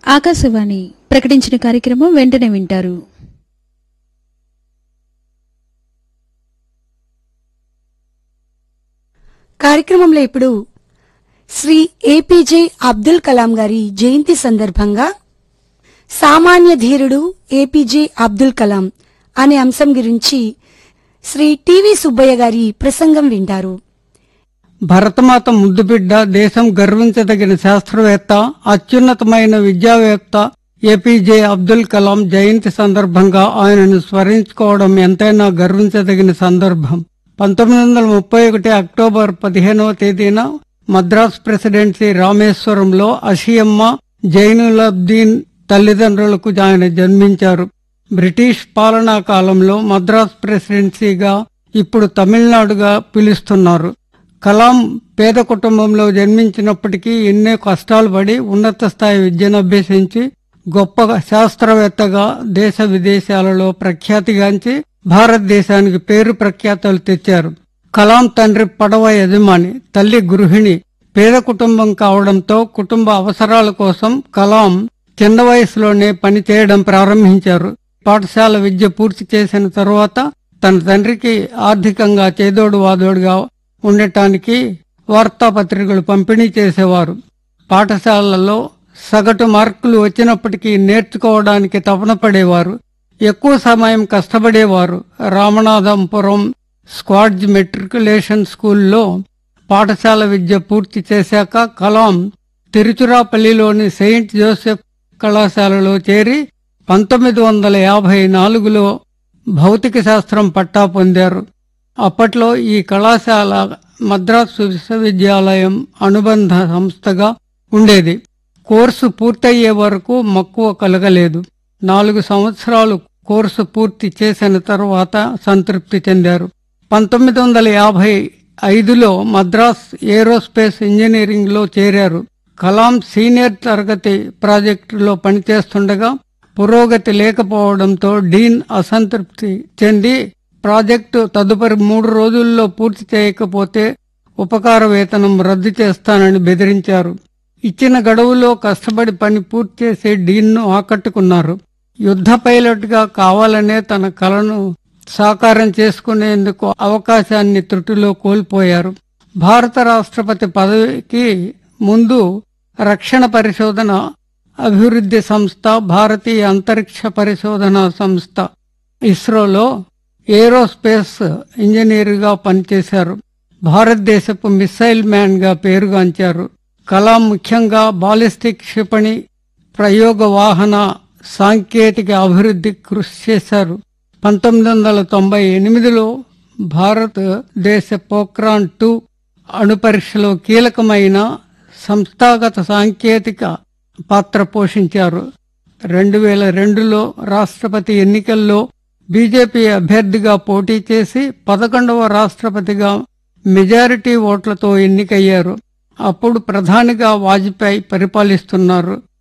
ఆకాశవాణి ప్రకటించిన కార్యక్రమం వెంటనే వింటారు కార్యక్రమంలో ఇప్పుడు శ్రీ ఏపీజే అబ్దుల్ కలాం గారి జయంతి సందర్భంగా సామాన్య ధీరుడు ఏపీజే అబ్దుల్ కలాం అనే అంశం గురించి శ్రీ టివి సుబ్బయ్య గారి ప్రసంగం వింటారు భరతమాత ముద్దుబిడ్డ దేశం గర్వించదగిన శాస్త్రవేత్త అత్యున్నతమైన విద్యావేత్త ఏపీజే అబ్దుల్ కలాం జయంతి సందర్భంగా ఆయనను స్మరించుకోవడం ఎంతైనా గర్వించదగిన సందర్భం పంతొమ్మిది వందల ముప్పై ఒకటి అక్టోబర్ పదిహేనవ తేదీన మద్రాస్ ప్రెసిడెన్సీ రామేశ్వరంలో అషియమ్మ జైనులబ్దీన్ తల్లిదండ్రులకు ఆయన జన్మించారు బ్రిటిష్ పాలనా కాలంలో మద్రాస్ ప్రెసిడెన్సీగా ఇప్పుడు తమిళనాడుగా పిలుస్తున్నారు కలాం పేద కుటుంబంలో జన్మించినప్పటికీ ఎన్నో కష్టాలు పడి ఉన్నత స్థాయి విద్యను అభ్యసించి గొప్ప శాస్త్రవేత్తగా దేశ విదేశాలలో ప్రఖ్యాతిగాంచి భారతదేశానికి పేరు ప్రఖ్యాతలు తెచ్చారు కలాం తండ్రి పడవ యజమాని తల్లి గృహిణి పేద కుటుంబం కావడంతో కుటుంబ అవసరాల కోసం కలాం చిన్న వయసులోనే పని చేయడం ప్రారంభించారు పాఠశాల విద్య పూర్తి చేసిన తరువాత తన తండ్రికి ఆర్థికంగా చేదోడు వాదోడుగా ఉండటానికి వార్తాపత్రికలు పంపిణీ చేసేవారు పాఠశాలల్లో సగటు మార్కులు వచ్చినప్పటికీ నేర్చుకోవడానికి తపన పడేవారు ఎక్కువ సమయం కష్టపడేవారు రామనాథంపురం స్క్వాడ్జ్ మెట్రికులేషన్ స్కూల్లో పాఠశాల విద్య పూర్తి చేశాక కలాం తిరుచురాపల్లిలోని సెయింట్ జోసెఫ్ కళాశాలలో చేరి పంతొమ్మిది వందల యాభై నాలుగులో భౌతిక శాస్త్రం పట్టా పొందారు అప్పట్లో ఈ కళాశాల మద్రాసు విశ్వవిద్యాలయం అనుబంధ సంస్థగా ఉండేది కోర్సు పూర్తయ్యే వరకు మక్కువ కలగలేదు నాలుగు సంవత్సరాలు కోర్సు పూర్తి చేసిన తరువాత సంతృప్తి చెందారు పంతొమ్మిది వందల యాభై ఐదులో మద్రాస్ ఏరోస్పేస్ ఇంజనీరింగ్లో చేరారు కలాం సీనియర్ తరగతి ప్రాజెక్టులో పనిచేస్తుండగా పురోగతి లేకపోవడంతో డీన్ అసంతృప్తి చెంది ప్రాజెక్టు తదుపరి మూడు రోజుల్లో పూర్తి చేయకపోతే ఉపకార వేతనం రద్దు చేస్తానని బెదిరించారు ఇచ్చిన గడువులో కష్టపడి పని పూర్తి చేసే డీన్ను ఆకట్టుకున్నారు యుద్ధ పైలట్గా కావాలనే తన కలను సాకారం చేసుకునేందుకు అవకాశాన్ని త్రుటిలో కోల్పోయారు భారత రాష్ట్రపతి పదవికి ముందు రక్షణ పరిశోధన అభివృద్ధి సంస్థ భారతీయ అంతరిక్ష పరిశోధన సంస్థ ఇస్రోలో ఏరోస్పేస్ ఇంజనీరుగా పనిచేశారు భారతదేశపు మిస్సైల్ మ్యాన్ గా పేరుగాంచారు కలాం ముఖ్యంగా బాలిస్టిక్ క్షిపణి ప్రయోగ వాహన సాంకేతిక అభివృద్ధి కృషి చేశారు పంతొమ్మిది వందల తొంభై ఎనిమిదిలో భారతదేశ పోక్రాన్ టూ అణుపరీక్షలో కీలకమైన సంస్థాగత సాంకేతిక పాత్ర పోషించారు రెండు వేల రెండులో రాష్ట్రపతి ఎన్నికల్లో బీజేపీ అభ్యర్థిగా పోటీ చేసి పదకొండవ రాష్ట్రపతిగా మెజారిటీ ఓట్లతో ఎన్నికయ్యారు అప్పుడు ప్రధానిగా వాజ్పేయి పరిపాలిస్తున్నారు